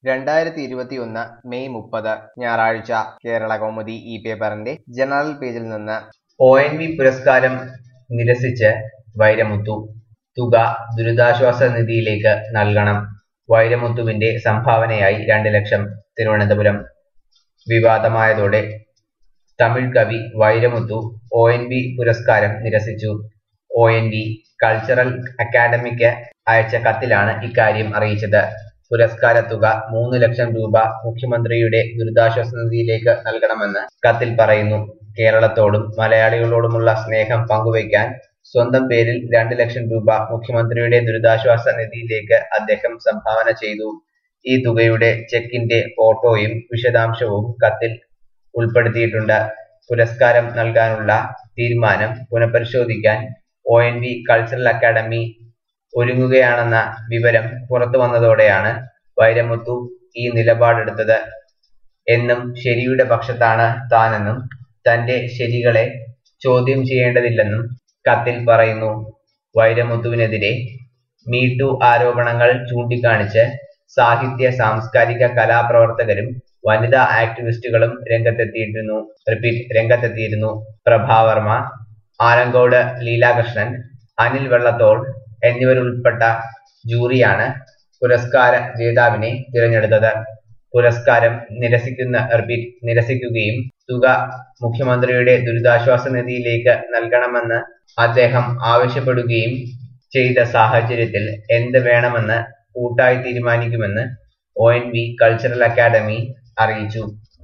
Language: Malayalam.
രണ്ടായിരത്തി ഇരുപത്തിയൊന്ന് മെയ് മുപ്പത് ഞായറാഴ്ച കേരള കൗമുദി ഈ പേപ്പറിന്റെ ജനറൽ പേജിൽ നിന്ന് ഒ എൻ വി പുരസ്കാരം നിരസിച്ച് വൈരമുത്തു തുക ദുരിതാശ്വാസ നിധിയിലേക്ക് നൽകണം വൈരമുത്തുവിന്റെ സംഭാവനയായി രണ്ട് ലക്ഷം തിരുവനന്തപുരം വിവാദമായതോടെ തമിഴ് കവി വൈരമുത്തു ഒ എൻ വി പുരസ്കാരം നിരസിച്ചു ഒ എൻ വി കൾച്ചറൽ അക്കാദമിക്ക് അയച്ച കത്തിലാണ് ഇക്കാര്യം അറിയിച്ചത് പുരസ്കാര തുക മൂന്ന് ലക്ഷം രൂപ മുഖ്യമന്ത്രിയുടെ ദുരിതാശ്വാസ നിധിയിലേക്ക് നൽകണമെന്ന് കത്തിൽ പറയുന്നു കേരളത്തോടും മലയാളികളോടുമുള്ള സ്നേഹം പങ്കുവയ്ക്കാൻ സ്വന്തം പേരിൽ രണ്ട് ലക്ഷം രൂപ മുഖ്യമന്ത്രിയുടെ ദുരിതാശ്വാസ നിധിയിലേക്ക് അദ്ദേഹം സംഭാവന ചെയ്തു ഈ തുകയുടെ ചെക്കിന്റെ ഫോട്ടോയും വിശദാംശവും കത്തിൽ ഉൾപ്പെടുത്തിയിട്ടുണ്ട് പുരസ്കാരം നൽകാനുള്ള തീരുമാനം പുനഃപരിശോധിക്കാൻ O N V cultural academy ഒരുങ്ങുകയാണെന്ന വിവരം പുറത്തു വന്നതോടെയാണ് വൈരമുത്തു ഈ നിലപാടെടുത്തത് എന്നും ശരിയുടെ പക്ഷത്താണ് താനെന്നും തന്റെ ശരികളെ ചോദ്യം ചെയ്യേണ്ടതില്ലെന്നും കത്തിൽ പറയുന്നു വൈരമുത്തുവിനെതിരെ മീട്ടു ആരോപണങ്ങൾ ചൂണ്ടിക്കാണിച്ച് സാഹിത്യ സാംസ്കാരിക കലാപ്രവർത്തകരും വനിതാ ആക്ടിവിസ്റ്റുകളും രംഗത്തെത്തിയിരുന്നു റിപ്പീറ്റ് രംഗത്തെത്തിയിരുന്നു പ്രഭാവർമ്മ ആലങ്കോട് ലീലാകൃഷ്ണൻ അനിൽ വെള്ളത്തോൾ എന്നിവരുൾപ്പെട്ട ജൂറിയാണ് പുരസ്കാര ജേതാവിനെ തിരഞ്ഞെടുത്തത് പുരസ്കാരം നിരസിക്കുന്ന റിപ്പീറ്റ് നിരസിക്കുകയും തുക മുഖ്യമന്ത്രിയുടെ ദുരിതാശ്വാസ നിധിയിലേക്ക് നൽകണമെന്ന് അദ്ദേഹം ആവശ്യപ്പെടുകയും ചെയ്ത സാഹചര്യത്തിൽ എന്ത് വേണമെന്ന് കൂട്ടായി തീരുമാനിക്കുമെന്ന് O N V cultural academy അറിയിച്ചു